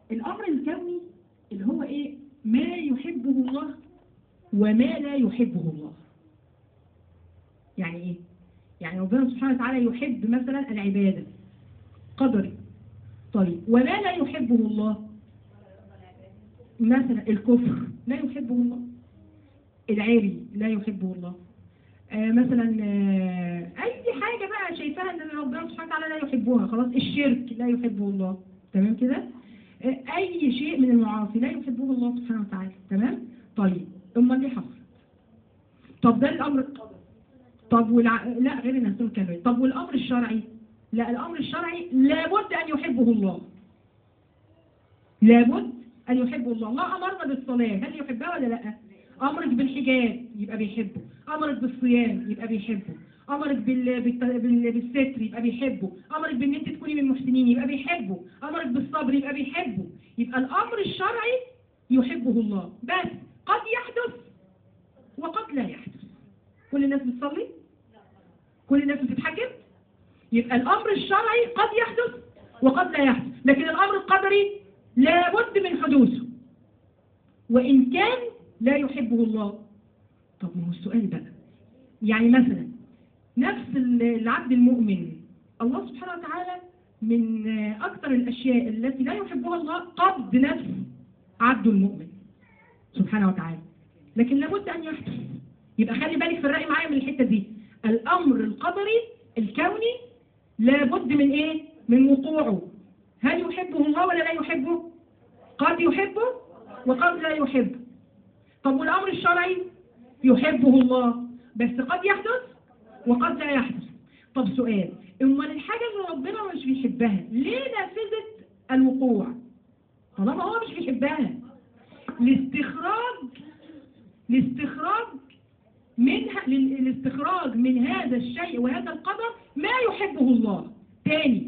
الأمر الكوني اللي هو إيه ما يحبه الله وما لا يحبه الله يعني إيه يعني ربنا سبحانه وتعالى يحب مثلا العبادة قدري طيب وما لا يحبه الله مثلا الكفر لا يحبه الله العاري لا يحبه الله آه مثلا آه اي حاجة بقى شايفاها ان ربنا سبحانه وتعالى لا يحبها خلاص الشرك لا يحبه الله تمام كده آه اي شيء من المعاصي لا يحبه الله سبحانه وتعالى تمام طيب امال ليه حصل طب ده الامر طب والع... لا غير الناس كمان طب والامر الشرعي لا الامر الشرعي لابد ان يحبه الله لابد ان يحبه الله الله امرنا بالصلاه هل يحبها ولا لا امرك بالحجاب يبقى بيحبه امرك بالصيام يبقى بيحبه امرك بال... بال... بال... بالستر يبقى بيحبه امرك بان انت تكوني من المحسنين يبقى بيحبه امرك بالصبر يبقى بيحبه يبقى الامر الشرعي يحبه الله بس قد يحدث وقد لا يحدث كل الناس بتصلي كل الناس بتتحجب يبقى الامر الشرعي قد يحدث وقد لا يحدث لكن الامر القدري لابد من حدوثه وان كان لا يحبه الله طب ما هو السؤال بقى يعني مثلا نفس العبد المؤمن الله سبحانه وتعالى من اكثر الاشياء التي لا يحبها الله قبض نفس عبد المؤمن سبحانه وتعالى لكن لابد ان يحدث يبقى خلي بالك في الرأي معايا من الحتة دي الأمر القدري الكوني لابد من إيه؟ من وقوعه هل يحبه الله ولا لا يحبه؟ قد يحبه وقد لا يحبه طب والأمر الشرعي يحبه الله بس قد يحدث وقد لا يحدث طب سؤال امال الحاجة اللي ربنا مش بيحبها ليه نفذت الوقوع طالما هو مش بيحبها لاستخراج لاستخراج منها للاستخراج من هذا الشيء وهذا القدر ما يحبه الله تاني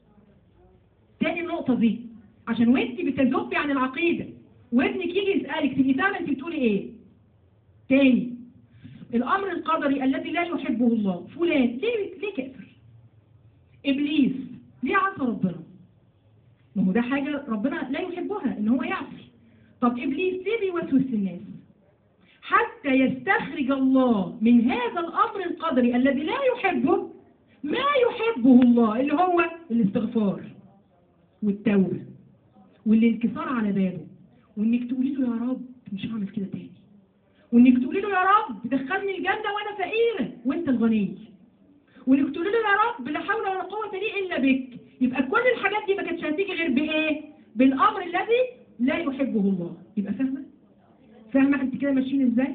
تاني النقطة دي عشان وانت بتذبي عن العقيدة وابنك يجي يسألك تبقي فاهمة انت بتقولي ايه تاني الامر القدري الذي لا يحبه الله فلان ليه ليه كافر ابليس ليه عصى ربنا ما هو ده حاجة ربنا لا يحبها ان هو يعصي طب ابليس ليه بيوسوس الناس حتى يستخرج الله من هذا الأمر القدري الذي لا يحبه ما يحبه الله اللي هو الاستغفار والتوبة والانكسار على بابه وانك تقولي له يا رب مش هعمل كده تاني وانك تقولي له يا رب دخلني الجنة وانا فقيرة وانت الغني وانك تقولي له يا رب لا حول ولا قوة لي الا بك يبقى كل الحاجات دي ما كانتش هتيجي غير بايه بالامر الذي لا يحبه الله يبقى فاهمه فاهمة انت كده ماشيين ازاي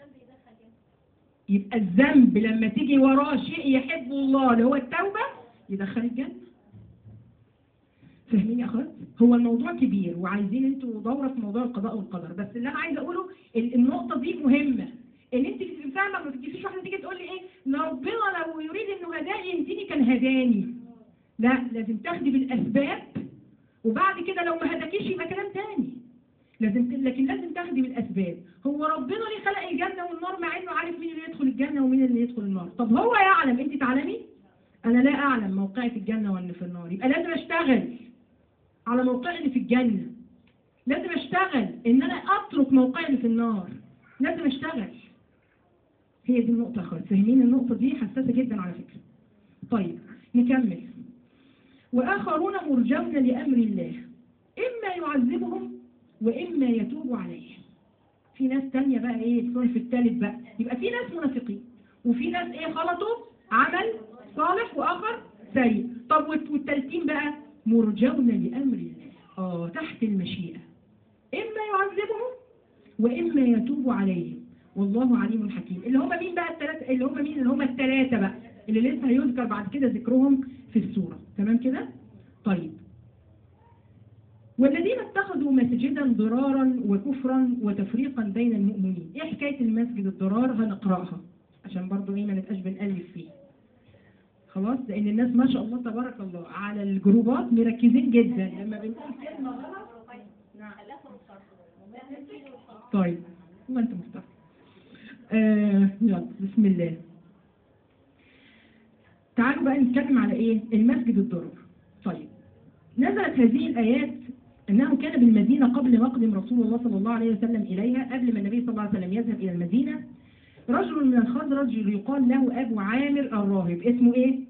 يبقى الذنب لما تيجي وراه شيء يحبه الله اللي هو التوبة يدخل الجنة فاهمين يا اخوات هو الموضوع كبير وعايزين انتوا دورة في موضوع القضاء والقدر بس اللي انا عايزه اقوله النقطة دي مهمة ان انت فاهمة ما تجيش واحدة تيجي تقول لي ايه لو ربنا لو يريد انه هداني يهديني كان هداني لا لازم تاخدي بالاسباب وبعد كده لو ما هداكيش يبقى كلام تاني لازم لكن لازم تاخدي بالاسباب هو ربنا ليه خلق الجنه والنار مع انه عارف مين اللي يدخل الجنه ومين اللي يدخل النار طب هو يعلم انت تعلمي انا لا اعلم موقعي في الجنه ولا في النار يبقى لازم اشتغل على موقعي اللي في الجنه لازم اشتغل ان انا اترك موقعي اللي في النار لازم اشتغل هي دي النقطه يا اخوات فاهمين النقطه دي حساسه جدا على فكره طيب نكمل واخرون مرجون لامر الله اما يعذبهم وإما يتوب عليه في ناس تانية بقى ايه الصنف الثالث بقى يبقى في ناس منافقين وفي ناس ايه خلطوا عمل صالح وآخر سيء طب والتالتين بقى مرجون لأمر الله اه تحت المشيئة إما يعذبهم وإما يتوب عليهم والله عليم حكيم اللي هم مين بقى الثلاثة اللي هم مين اللي هم الثلاثة بقى اللي لسه هيذكر بعد كده ذكرهم في السورة تمام كده طيب والذين اتخذوا مسجدا ضرارا وكفرا وتفريقا بين المؤمنين ايه حكاية المسجد الضرار هنقرأها عشان برضو ايه ما نبقاش بنألف فيه خلاص لان الناس ما شاء الله تبارك الله على الجروبات مركزين جدا لما بنقول كلمة غلط طيب ما انت مفتح آه يلا بسم الله تعالوا بقى نتكلم على ايه المسجد الضرار طيب نزلت هذه الآيات أنه كان بالمدينة قبل مقدم رسول الله صلى الله عليه وسلم إليها قبل ما النبي صلى الله عليه وسلم يذهب إلى المدينة رجل من الخزرج يقال له أبو عامر الراهب اسمه إيه؟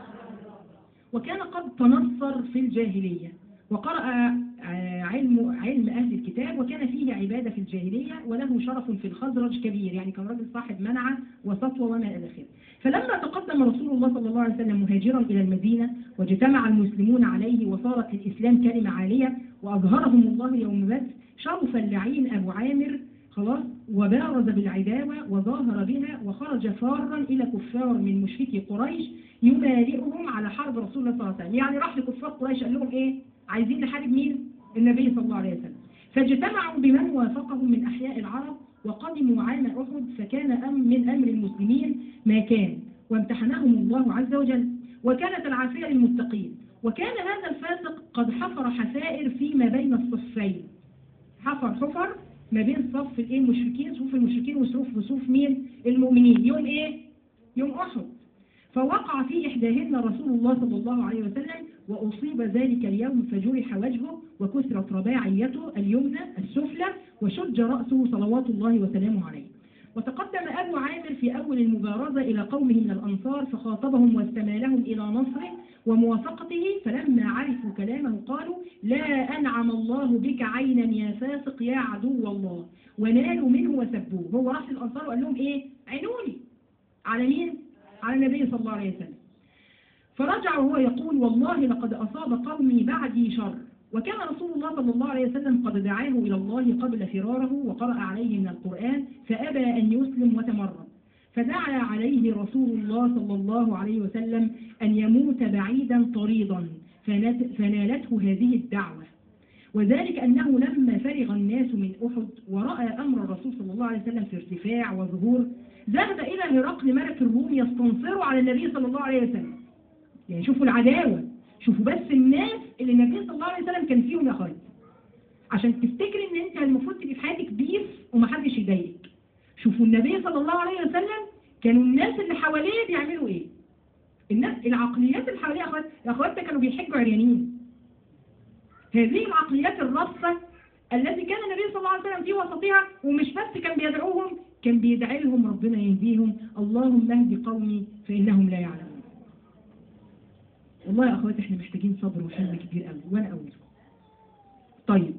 وكان قد تنصر في الجاهلية وقرأ آه، علم علم أهل الكتاب وكان فيه عبادة في الجاهلية وله شرف في الخزرج كبير يعني كان راجل صاحب منعة وسطوة وما إلى آخره فلما تقدم رسول الله صلى الله عليه وسلم مهاجرا إلى المدينة واجتمع المسلمون عليه وصارت للإسلام كلمة عالية وأظهرهم الله يوم بدر شرف اللعين أبو عامر خلاص وبارز بالعداوة وظاهر بها وخرج فارا إلى كفار من مشركي قريش يمالئهم على حرب رسول الله صلى الله عليه وسلم يعني راح لكفار قريش قال لهم إيه عايزين نحارب مين النبي صلى الله عليه وسلم فاجتمعوا بمن وافقهم من أحياء العرب وقدموا عام أحد فكان أم من أمر المسلمين ما كان وامتحنهم الله عز وجل وكانت العافية للمتقين وكان هذا الفاسق قد حفر حفائر فيما بين الصفين حفر حفر ما بين صف الايه المشركين صفوف المشركين وصفوف صفوف مين المؤمنين يوم ايه يوم احد فوقع في احداهن رسول الله صلى الله عليه وسلم واصيب ذلك اليوم فجرح وجهه وكسرت رباعيته اليمنى السفلى وشج راسه صلوات الله وسلامه عليه وتقدم أبو عامر في أول المبارزة إلى قومه من الأنصار فخاطبهم واستمالهم إلى نصره وموافقته فلما عرفوا كلامه قالوا لا أنعم الله بك عينا يا فاسق يا عدو الله ونالوا منه وسبوه هو راح للأنصار وقال لهم إيه عينوني على مين؟ على النبي صلى الله عليه وسلم فرجع وهو يقول والله لقد أصاب قومي بعدي شر وكان رسول الله صلى الله عليه وسلم قد دعاه إلى الله قبل فراره وقرأ عليه من القرآن فأبى أن يسلم وتمرد فدعا عليه رسول الله صلى الله عليه وسلم أن يموت بعيدا طريدا فنالته هذه الدعوة وذلك أنه لما فرغ الناس من أحد ورأى أمر الرسول صلى الله عليه وسلم في ارتفاع وظهور ذهب إلى هرقل ملك الروم يستنصر على النبي صلى الله عليه وسلم يعني شوفوا العداوة شوفوا بس الناس اللي النبي صلى الله عليه وسلم كان فيهم يا خالد عشان تفتكري ان انت المفروض تبقي في حياتك بيس ومحدش يضايقك شوفوا النبي صلى الله عليه وسلم كانوا الناس اللي حواليه بيعملوا ايه الناس العقليات اللي حواليه اخوات يا اخواتنا كانوا بيحجوا عريانين هذه العقليات الرصة التي كان النبي صلى الله عليه وسلم في وسطها ومش بس كان بيدعوهم كان بيدعي لهم ربنا يهديهم اللهم اهد قومي فإنهم لا يعلمون والله يا اخواتي احنا محتاجين صبر وحلم كبير قوي وانا اولكم طيب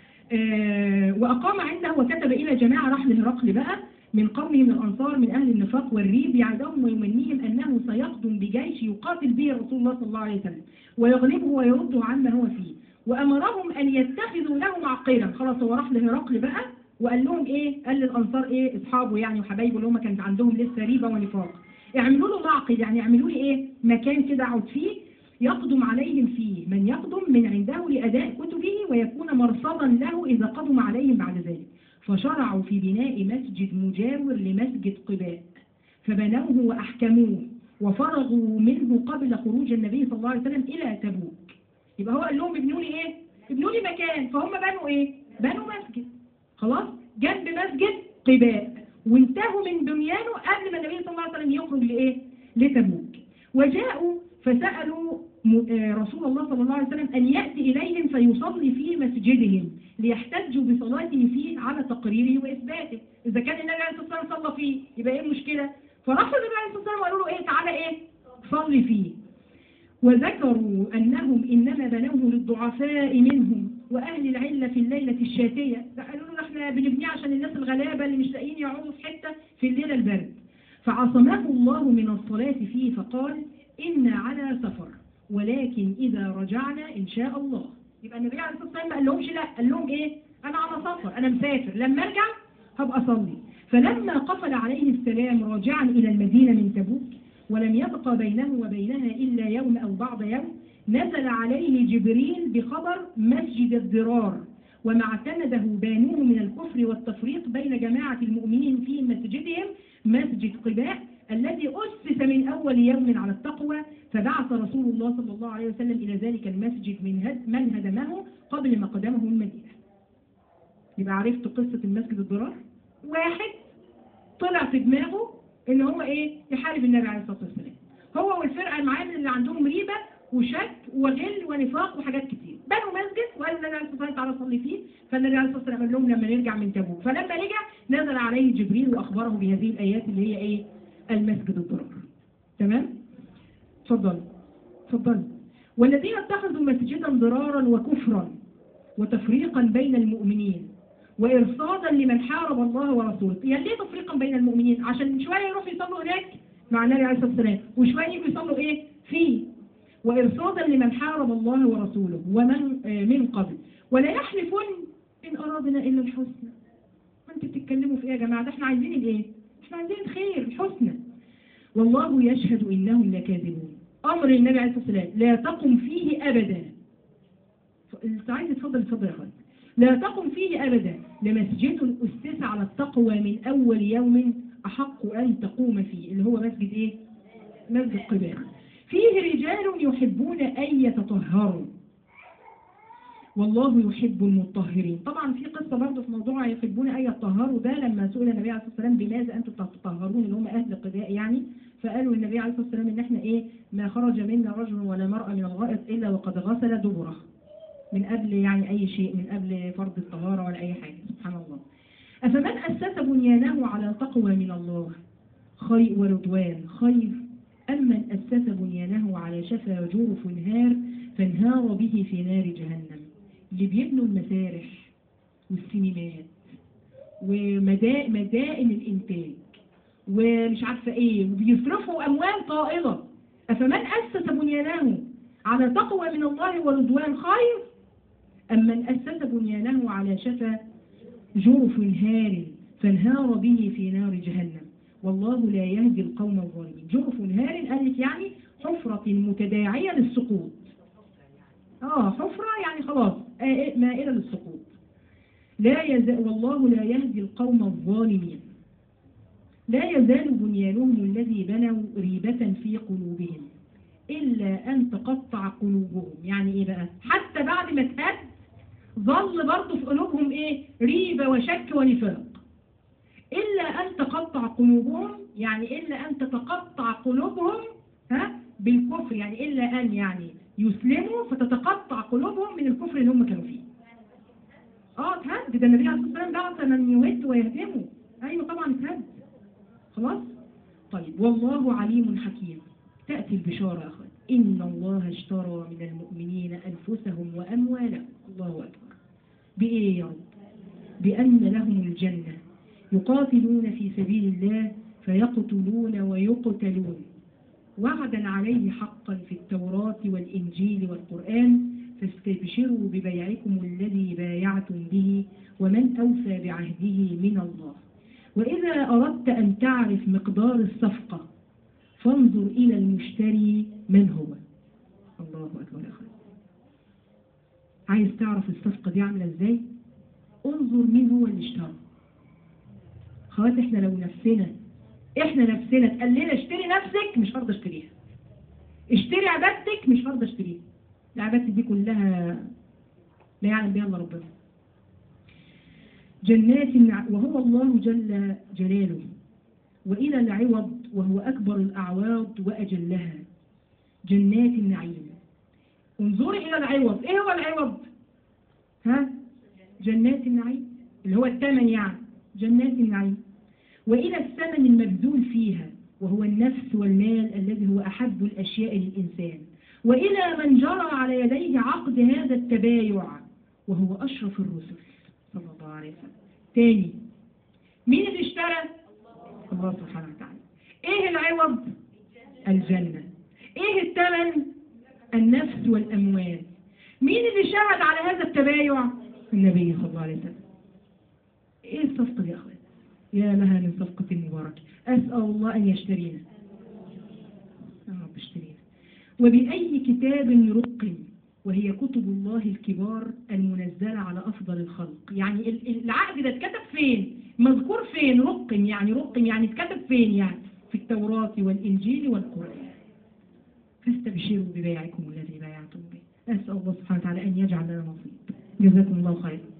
آه واقام عنده وكتب الى جماعه راح لهرقل بقى من قومه من الانصار من اهل النفاق والريب يعدهم ويمنيهم انه سيقدم بجيش يقاتل به رسول الله صلى الله عليه وسلم ويغلبه ويرده عما هو فيه وامرهم ان يتخذوا له معقلا خلاص هو راح لهرقل بقى وقال لهم ايه قال للانصار ايه اصحابه يعني وحبايبه اللي هم كانت عندهم لسه ريبه ونفاق اعملوا له معقل يعني اعملوا لي ايه مكان كده اقعد فيه يقدم عليهم فيه من يقدم من عنده لأداء كتبه ويكون مرصدا له إذا قدم عليهم بعد ذلك فشرعوا في بناء مسجد مجاور لمسجد قباء فبنوه وأحكموه وفرغوا منه قبل خروج النبي صلى الله عليه وسلم إلى تبوك يبقى هو قال لهم ابنوا لي إيه؟ ابنوا لي مكان فهم بنوا إيه؟ بنوا مسجد خلاص؟ جنب مسجد قباء وانتهوا من بنيانه قبل ما النبي صلى الله عليه وسلم يخرج لإيه؟ لتبوك وجاءوا فسألوا رسول الله صلى الله عليه وسلم أن يأتي إليهم فيصلي في مسجدهم ليحتجوا بصلاته فيه على تقريره وإثباته إذا كان النبي عليه الصلاة والسلام صلى فيه يبقى إيه المشكلة فراحوا النبي عليه الصلاة والسلام وقالوا له إيه تعالى إيه صلي فيه وذكروا أنهم إنما بنوه للضعفاء منهم وأهل العلة في الليلة الشاتية قالوا له احنا بنبنيه عشان الناس الغلابة اللي مش لاقيين يقعدوا في حتة في الليلة البرد فعصمه الله من الصلاة فيه فقال إن على سفر ولكن إذا رجعنا إن شاء الله يبقى النبي عليه الصلاة والسلام ما قال لهمش لا قال لهم إيه أنا على سفر أنا مسافر لما أرجع هبقى أصلي فلما قفل عليه السلام راجعا إلى المدينة من تبوك ولم يبقى بينه وبينها إلا يوم أو بعض يوم نزل عليه جبريل بخبر مسجد الضرار وما اعتمده بانوه من الكفر والتفريق بين جماعة المؤمنين في مسجدهم مسجد قباء الذي أسس من أول يوم على التقوى فبعث رسول الله صلى الله عليه وسلم إلى ذلك المسجد من هد من هدمه قبل ما قدمه المدينة يبقى عرفت قصة المسجد الضرار واحد طلع في دماغه ان هو ايه يحارب النبي عليه الصلاة والسلام هو والفرقة المعامل اللي عندهم ريبة وشك وغل ونفاق وحاجات كتير بنوا مسجد وقال النبي عليه الصلاه والسلام تعالى صلي فيه فالنبي عليه الصلاه والسلام قال لهم لما نرجع من تبوك فلما رجع نزل عليه جبريل واخبره بهذه الايات اللي هي ايه المسجد الضرار تمام اتفضل اتفضل والذين اتخذوا مسجدا ضرارا وكفرا وتفريقا بين المؤمنين وإرصادا لمن حارب الله ورسوله يعني ليه تفريقا بين المؤمنين عشان شوية يروحوا يصلوا هناك مع النبي عليه الصلاة والسلام وشوية يجوا يصلوا إيه فيه وإرصادا لمن حارب الله ورسوله ومن آه من قبل ولا يحلفن إن أرادنا إلا الحسنى ما أنتوا بتتكلموا في إيه يا جماعة ده إحنا عايزين الإيه إحنا عايزين الخير الحسنى والله يشهد إنهم لكاذبون أمر النبي عليه الصلاة والسلام لا تقم فيه أبدا اللي عايز يتفضل يتفضل يا خالد لا تقم فيه أبدا لمسجد أسس على التقوى من أول يوم أحق أن تقوم فيه اللي هو مسجد إيه؟ مسجد قباء فيه رجال يحبون أن يتطهروا والله يحب المطهرين طبعا في قصة برضه في موضوع يحبون أن يتطهروا ده لما سئل النبي عليه الصلاة والسلام بماذا أنتم تتطهرون اللي هم أهل قباء يعني فقالوا النبي عليه الصلاة والسلام إن إحنا إيه ما خرج منا رجل ولا مرأة من الغائط إلا وقد غسل دبره من قبل يعني أي شيء من قبل فرض الطهارة ولا أي حاجة سبحان الله أفمن أسس بنيانه على تقوى من الله خير ورضوان خير أم من أسس بنيانه على شفا جرف نهار فانهار به في نار جهنم اللي بيبنوا المسارح والسينمات ومدائن الإنتاج ومش عارفة إيه وبيصرفوا أموال طائلة أفمن أسس بنيانه على تقوى من الله ورضوان خير أم من أسس بنيانه على شفا جرف هار فانهار به في نار جهنم والله لا يهدي القوم الظالمين جرف هار قال لك يعني حفرة متداعية للسقوط آه حفرة يعني خلاص آه مائلة للسقوط لا يزال والله لا يهدي القوم الظالمين لا يزال بنيانهم الذي بنوا ريبة في قلوبهم إلا أن تقطع قلوبهم يعني إيه بقى حتى بعد ما تهد ظل برضه في قلوبهم إيه ريبة وشك ونفاق إلا أن تقطع قلوبهم يعني إلا أن تتقطع قلوبهم ها بالكفر يعني إلا أن يعني يسلموا فتتقطع قلوبهم من الكفر اللي هم كانوا فيه اه اتهد ده النبي عليه الصلاة والسلام بعث من يهد ويهدمه أيوه طبعا اتهد خلاص طيب والله عليم حكيم تأتي البشارة يا أخوان إن الله اشترى من المؤمنين أنفسهم وأموالهم الله أكبر بإيه يا رب بأن لهم الجنة يقاتلون في سبيل الله فيقتلون ويقتلون وعدا عليه حقا في التوراة والإنجيل والقرآن فاستبشروا ببيعكم الذي بايعتم به ومن أوفى بعهده من الله وإذا أردت أن تعرف مقدار الصفقة فانظر إلى المشتري من هو الله أكبر يا أخوان عايز تعرف الصفقة دي عاملة إزاي انظر مين هو اللي اشترى خلاص احنا لو نفسنا احنا نفسنا تقال لنا اشتري نفسك مش هرضى اشتريها اشتري عبادتك مش هرضى اشتريها العبادة دي كلها لا يعلم بها الا ربنا جنات وهو الله جل جلاله وإلى العوض وهو أكبر الأعواض وأجلها جنات النعيم انظري إلى العوض إيه هو العوض ها جنات النعيم اللي هو الثمن يعني جنات النعيم وإلى الثمن المبذول فيها وهو النفس والمال الذي هو أحب الأشياء للإنسان وإلى من جرى على يديه عقد هذا التبايع وهو أشرف الرسل صلى الله عليه وسلم تاني مين اللي اشترى الله سبحانه وتعالى ايه العوض الجنة ايه الثمن النفس والأموال مين اللي شهد على هذا التبايع النبي صلى الله عليه وسلم ايه الصفقة دي يا اخوان يا لها من صفقة مباركة أسأل الله أن يشترينا يا رب اشترينا وبأي كتاب رقم وهي كتب الله الكبار المنزلة على أفضل الخلق يعني العقد ده اتكتب فين مذكور فين رقم يعني رقم يعني اتكتب فين يعني في التوراة والإنجيل والقرآن فاستبشروا ببيعكم الذي بايعتم به أسأل الله سبحانه وتعالى أن يجعل لنا نصيب جزاكم الله خيرا